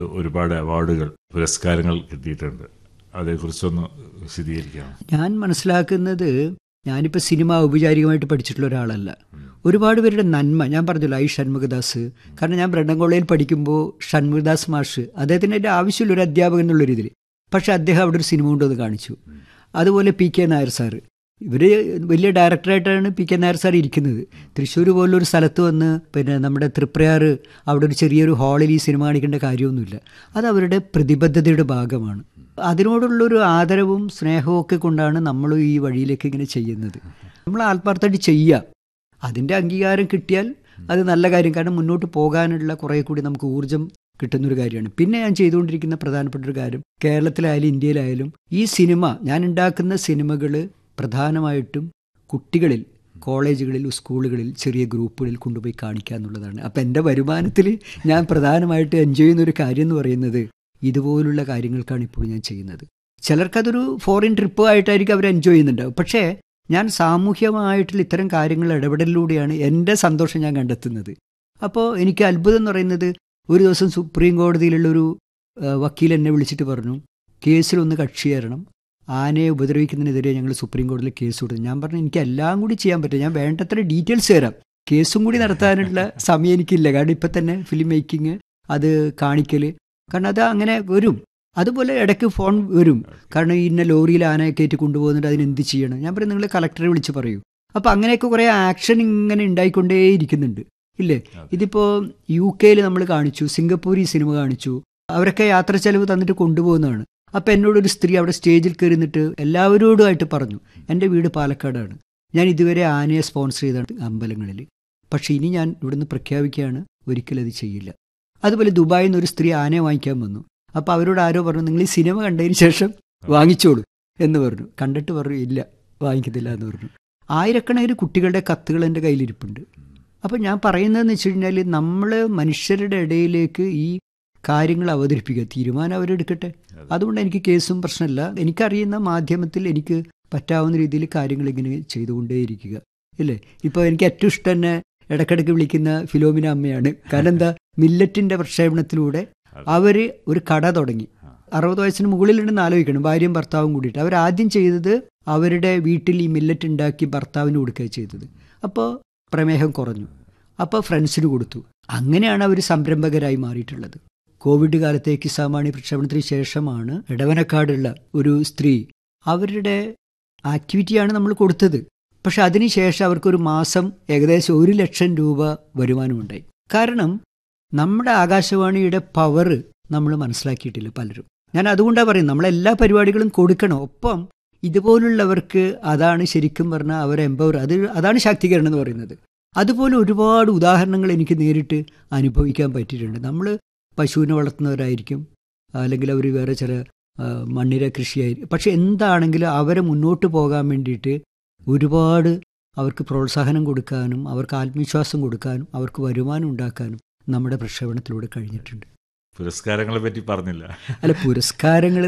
ഒരുപാട് അവാർഡുകൾ പുരസ്കാരങ്ങൾ കിട്ടിയിട്ടുണ്ട് അതേക്കുറിച്ചൊന്ന് വിശദീകരിക്കാം ഞാൻ മനസ്സിലാക്കുന്നത് ഞാനിപ്പോൾ സിനിമ ഔപചാരികമായിട്ട് പഠിച്ചിട്ടുള്ള ഒരാളല്ല ഒരുപാട് പേരുടെ നന്മ ഞാൻ പറഞ്ഞല്ലോ ഐ ഷൺമുഖദാസ് കാരണം ഞാൻ ബ്രണ്ടൻ കോളേജിൽ പഠിക്കുമ്പോൾ ഷൺമുഖദാസ് മാഷ് അദ്ദേഹത്തിന് എൻ്റെ ആവശ്യമില്ല ഒരു അധ്യാപകൻ എന്നുള്ളൊരു ഇതിൽ പക്ഷേ അദ്ദേഹം അവിടെ ഒരു സിനിമ കൊണ്ടുവന്ന് കാണിച്ചു അതുപോലെ പി കെ നായർ സാറ് ഇവർ വലിയ ഡയറക്ടറായിട്ടാണ് പി കെ നായർ സാർ ഇരിക്കുന്നത് തൃശ്ശൂർ പോലൊരു സ്ഥലത്ത് വന്ന് പിന്നെ നമ്മുടെ തൃപ്രയാർ അവിടെ ഒരു ചെറിയൊരു ഹാളിൽ ഈ സിനിമ കാണിക്കേണ്ട കാര്യമൊന്നുമില്ല അത് അവരുടെ പ്രതിബദ്ധതയുടെ ഭാഗമാണ് അതിനോടുള്ളൊരു ആദരവും സ്നേഹവും ഒക്കെ കൊണ്ടാണ് നമ്മൾ ഈ വഴിയിലേക്ക് ഇങ്ങനെ ചെയ്യുന്നത് നമ്മൾ ആത്മാർത്ഥമായിട്ട് ചെയ്യുക അതിൻ്റെ അംഗീകാരം കിട്ടിയാൽ അത് നല്ല കാര്യം കാരണം മുന്നോട്ട് പോകാനുള്ള കുറേ കൂടി നമുക്ക് ഊർജം കിട്ടുന്നൊരു കാര്യമാണ് പിന്നെ ഞാൻ ചെയ്തുകൊണ്ടിരിക്കുന്ന പ്രധാനപ്പെട്ട ഒരു കാര്യം കേരളത്തിലായാലും ഇന്ത്യയിലായാലും ഈ സിനിമ ഞാൻ ഉണ്ടാക്കുന്ന സിനിമകൾ പ്രധാനമായിട്ടും കുട്ടികളിൽ കോളേജുകളിൽ സ്കൂളുകളിൽ ചെറിയ ഗ്രൂപ്പുകളിൽ കൊണ്ടുപോയി കാണിക്കുക എന്നുള്ളതാണ് അപ്പം എൻ്റെ വരുമാനത്തിൽ ഞാൻ പ്രധാനമായിട്ട് എൻജോയ് ചെയ്യുന്ന ഒരു കാര്യം എന്ന് പറയുന്നത് ഇതുപോലുള്ള കാര്യങ്ങൾക്കാണ് ഇപ്പോൾ ഞാൻ ചെയ്യുന്നത് ചിലർക്കതൊരു ഫോറിൻ ട്രിപ്പ് ആയിട്ടായിരിക്കും അവർ എൻജോയ് ചെയ്യുന്നുണ്ടാവും പക്ഷേ ഞാൻ സാമൂഹ്യമായിട്ടുള്ള ഇത്തരം കാര്യങ്ങൾ ഇടപെടലിലൂടെയാണ് എൻ്റെ സന്തോഷം ഞാൻ കണ്ടെത്തുന്നത് അപ്പോൾ എനിക്ക് അത്ഭുതം എന്ന് പറയുന്നത് ഒരു ദിവസം സുപ്രീം കോടതിയിലുള്ളൊരു വക്കീൽ എന്നെ വിളിച്ചിട്ട് പറഞ്ഞു കേസിലൊന്ന് കക്ഷി ചേരണം ആനയെ ഉപദ്രവിക്കുന്നതിനെതിരെ ഞങ്ങൾ സുപ്രീം കോടതിയിൽ കേസ് കൊടുത്തു ഞാൻ പറഞ്ഞു എനിക്ക് എല്ലാം കൂടി ചെയ്യാൻ പറ്റും ഞാൻ വേണ്ടത്ര ഡീറ്റെയിൽസ് തരാം കേസും കൂടി നടത്താനുള്ള സമയം എനിക്കില്ല കാരണം ഇപ്പം തന്നെ ഫിലിം മേക്കിങ് അത് കാണിക്കൽ കാരണം അത് അങ്ങനെ വരും അതുപോലെ ഇടയ്ക്ക് ഫോൺ വരും കാരണം ഇന്ന ലോറിയിൽ ആനയെ കയറ്റി കൊണ്ടുപോകുന്നുണ്ട് അതിന് എന്ത് ചെയ്യണം ഞാൻ പറയും നിങ്ങൾ കളക്ടറെ വിളിച്ച് പറയൂ അപ്പോൾ അങ്ങനെയൊക്കെ കുറേ ആക്ഷൻ ഇങ്ങനെ ഉണ്ടായിക്കൊണ്ടേയിരിക്കുന്നുണ്ട് ഇല്ലേ ഇതിപ്പോൾ യു കെയിൽ നമ്മൾ കാണിച്ചു സിംഗപ്പൂർ ഈ സിനിമ കാണിച്ചു അവരൊക്കെ യാത്ര ചെലവ് തന്നിട്ട് കൊണ്ടുപോകുന്നതാണ് അപ്പോൾ എന്നോടൊരു സ്ത്രീ അവിടെ സ്റ്റേജിൽ കയറി നിന്നിട്ട് എല്ലാവരോടുമായിട്ട് പറഞ്ഞു എൻ്റെ വീട് പാലക്കാടാണ് ഞാൻ ഇതുവരെ ആനയെ സ്പോൺസർ ചെയ്താണ് അമ്പലങ്ങളിൽ പക്ഷേ ഇനി ഞാൻ ഇവിടുന്ന് പ്രഖ്യാപിക്കുകയാണ് ഒരിക്കലും അത് ചെയ്യില്ല അതുപോലെ ദുബായിൽ നിന്ന് ഒരു സ്ത്രീ ആനയെ വാങ്ങിക്കാൻ വന്നു അപ്പോൾ അവരോട് ആരോ പറഞ്ഞു നിങ്ങൾ ഈ സിനിമ കണ്ടതിന് ശേഷം വാങ്ങിച്ചോളൂ എന്ന് പറഞ്ഞു കണ്ടിട്ട് പറഞ്ഞു ഇല്ല വാങ്ങിക്കത്തില്ല എന്ന് പറഞ്ഞു ആയിരക്കണക്കിന് കുട്ടികളുടെ കത്തുകൾ എൻ്റെ കയ്യിലിരിപ്പുണ്ട് അപ്പോൾ ഞാൻ പറയുന്നതെന്ന് വെച്ച് കഴിഞ്ഞാൽ നമ്മൾ മനുഷ്യരുടെ ഇടയിലേക്ക് ഈ കാര്യങ്ങൾ അവതരിപ്പിക്കുക തീരുമാനം അവരെടുക്കട്ടെ അതുകൊണ്ട് എനിക്ക് കേസും പ്രശ്നമില്ല എനിക്കറിയുന്ന മാധ്യമത്തിൽ എനിക്ക് പറ്റാവുന്ന രീതിയിൽ കാര്യങ്ങൾ ഇങ്ങനെ ചെയ്തുകൊണ്ടേയിരിക്കുക ഇല്ലേ ഇപ്പോൾ എനിക്ക് ഏറ്റവും ഇഷ്ടം തന്നെ ഇടയ്ക്കിടയ്ക്ക് വിളിക്കുന്ന ഫിലോമിന അമ്മയാണ് കാരണം എന്താ മില്ലറ്റിൻ്റെ പ്രക്ഷേപണത്തിലൂടെ അവർ ഒരു കട തുടങ്ങി അറുപത് വയസ്സിന് മുകളിലുണ്ടെന്ന് ആലോചിക്കണം ഭാര്യയും ഭർത്താവും കൂടിയിട്ട് അവർ ആദ്യം ചെയ്തത് അവരുടെ വീട്ടിൽ ഈ മില്ലറ്റ് ഉണ്ടാക്കി ഭർത്താവിന് കൊടുക്കുക ചെയ്തത് അപ്പോൾ പ്രമേഹം കുറഞ്ഞു അപ്പോൾ ഫ്രണ്ട്സിന് കൊടുത്തു അങ്ങനെയാണ് അവർ സംരംഭകരായി മാറിയിട്ടുള്ളത് കോവിഡ് കാലത്തെ കിസാമാണി പ്രക്ഷേപണത്തിന് ശേഷമാണ് ഇടവനക്കാടുള്ള ഒരു സ്ത്രീ അവരുടെ ആക്ടിവിറ്റിയാണ് നമ്മൾ കൊടുത്തത് പക്ഷെ അതിനുശേഷം അവർക്കൊരു മാസം ഏകദേശം ഒരു ലക്ഷം രൂപ വരുമാനമുണ്ടായി കാരണം നമ്മുടെ ആകാശവാണിയുടെ പവർ നമ്മൾ മനസ്സിലാക്കിയിട്ടില്ല പലരും ഞാൻ അതുകൊണ്ടാണ് പറയുന്നത് നമ്മളെല്ലാ പരിപാടികളും കൊടുക്കണം ഒപ്പം ഇതുപോലുള്ളവർക്ക് അതാണ് ശരിക്കും പറഞ്ഞാൽ അവർ എംപവർ അത് അതാണ് ശാക്തീകരണം എന്ന് പറയുന്നത് അതുപോലെ ഒരുപാട് ഉദാഹരണങ്ങൾ എനിക്ക് നേരിട്ട് അനുഭവിക്കാൻ പറ്റിയിട്ടുണ്ട് നമ്മൾ പശുവിനെ വളർത്തുന്നവരായിരിക്കും അല്ലെങ്കിൽ അവർ വേറെ ചില മണ്ണിര കൃഷിയായിരിക്കും പക്ഷെ എന്താണെങ്കിലും അവരെ മുന്നോട്ട് പോകാൻ വേണ്ടിയിട്ട് ഒരുപാട് അവർക്ക് പ്രോത്സാഹനം കൊടുക്കാനും അവർക്ക് ആത്മവിശ്വാസം കൊടുക്കാനും അവർക്ക് വരുമാനം ഉണ്ടാക്കാനും നമ്മുടെ പ്രക്ഷേപണത്തിലൂടെ കഴിഞ്ഞിട്ടുണ്ട് പുരസ്കാരങ്ങളെ പറ്റി പറഞ്ഞില്ല അല്ല പുരസ്കാരങ്ങൾ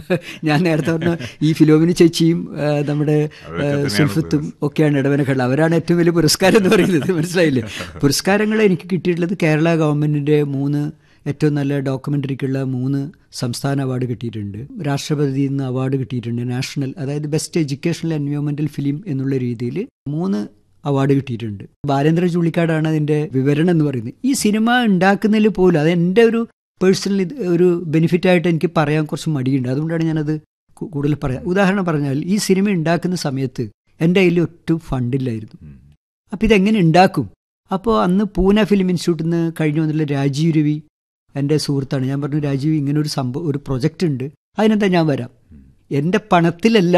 ഞാൻ നേരത്തെ പറഞ്ഞ ഈ ഫിലോമിനി ചേച്ചിയും നമ്മുടെ സുൽഫത്തും ഒക്കെയാണ് ഇടവനക്കള്ള അവരാണ് ഏറ്റവും വലിയ പുരസ്കാരം എന്ന് പറയുന്നത് മനസ്സിലായില്ലേ പുരസ്കാരങ്ങൾ എനിക്ക് കിട്ടിയിട്ടുള്ളത് കേരള ഗവൺമെൻറ്റിൻ്റെ മൂന്ന് ഏറ്റവും നല്ല ഡോക്യുമെൻ്ററിക്കുള്ള മൂന്ന് സംസ്ഥാന അവാർഡ് കിട്ടിയിട്ടുണ്ട് രാഷ്ട്രപതിയിൽ നിന്ന് അവാർഡ് കിട്ടിയിട്ടുണ്ട് നാഷണൽ അതായത് ബെസ്റ്റ് എഡ്യൂക്കേഷണൽ എൻവയോൺമെൻറ്റൽ ഫിലിം എന്നുള്ള രീതിയിൽ മൂന്ന് അവാർഡ് കിട്ടിയിട്ടുണ്ട് ബാലേന്ദ്ര ചുള്ളിക്കാടാണ് അതിൻ്റെ വിവരണം എന്ന് പറയുന്നത് ഈ സിനിമ ഉണ്ടാക്കുന്നതിൽ പോലും അത് എൻ്റെ ഒരു പേഴ്സണലി ഒരു ബെനിഫിറ്റായിട്ട് എനിക്ക് പറയാൻ കുറച്ച് മടിയുണ്ട് അതുകൊണ്ടാണ് ഞാനത് കൂടുതൽ പറയാം ഉദാഹരണം പറഞ്ഞാൽ ഈ സിനിമ ഉണ്ടാക്കുന്ന സമയത്ത് എൻ്റെ കയ്യിൽ ഒട്ടും ഫണ്ടില്ലായിരുന്നു അപ്പോൾ ഇതെങ്ങനെ ഉണ്ടാക്കും അപ്പോൾ അന്ന് പൂന ഫിലിം ഇൻസ്റ്റിറ്റ്യൂട്ടിൽ നിന്ന് കഴിഞ്ഞു വന്നിട്ടുള്ള രാജീവ് രവി എൻ്റെ സുഹൃത്താണ് ഞാൻ പറഞ്ഞു രാജീവ് ഇങ്ങനെ ഒരു സംഭവം ഒരു പ്രൊജക്റ്റ് ഉണ്ട് അതിനെന്താ ഞാൻ വരാം എൻ്റെ പണത്തിലല്ല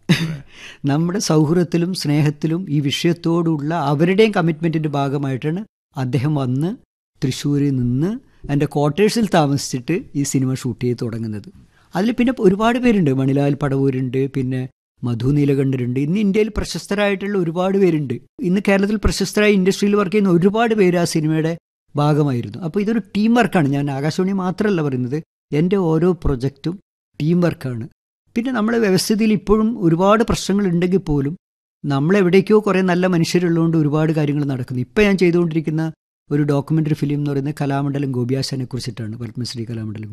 നമ്മുടെ സൗഹൃദത്തിലും സ്നേഹത്തിലും ഈ വിഷയത്തോടുള്ള അവരുടെയും കമ്മിറ്റ്മെൻറ്റിൻ്റെ ഭാഗമായിട്ടാണ് അദ്ദേഹം വന്ന് തൃശ്ശൂരിൽ നിന്ന് എൻ്റെ ക്വാർട്ടേഴ്സിൽ താമസിച്ചിട്ട് ഈ സിനിമ ഷൂട്ട് ചെയ്ത് തുടങ്ങുന്നത് അതിൽ പിന്നെ ഒരുപാട് പേരുണ്ട് മണിലാൽ പടവൂരുണ്ട് പിന്നെ മധു നീലകണ്ഠരുണ്ട് ഇന്ന് ഇന്ത്യയിൽ പ്രശസ്തരായിട്ടുള്ള ഒരുപാട് പേരുണ്ട് ഇന്ന് കേരളത്തിൽ പ്രശസ്തരായ ഇൻഡസ്ട്രിയിൽ വർക്ക് ചെയ്യുന്ന ഒരുപാട് പേര് ആ സിനിമയുടെ ഭാഗമായിരുന്നു അപ്പോൾ ഇതൊരു ടീം വർക്കാണ് ഞാൻ ആകാശവാണി മാത്രമല്ല പറയുന്നത് എൻ്റെ ഓരോ പ്രൊജക്റ്റും ടീം വർക്കാണ് പിന്നെ നമ്മുടെ വ്യവസ്ഥിതിയിൽ ഇപ്പോഴും ഒരുപാട് പ്രശ്നങ്ങൾ ഉണ്ടെങ്കിൽ പോലും നമ്മളെവിടേക്കോ കുറേ നല്ല മനുഷ്യരുള്ളതുകൊണ്ട് ഒരുപാട് കാര്യങ്ങൾ നടക്കുന്നു ഇപ്പം ഞാൻ ചെയ്തുകൊണ്ടിരിക്കുന്ന ഒരു ഡോക്യുമെൻ്ററി ഫിലിം എന്ന് പറയുന്നത് കലാമണ്ഡലം ഗോപിയാശാനെ കുറിച്ചിട്ടാണ് പത്മശ്രീ കലാമണ്ഡലം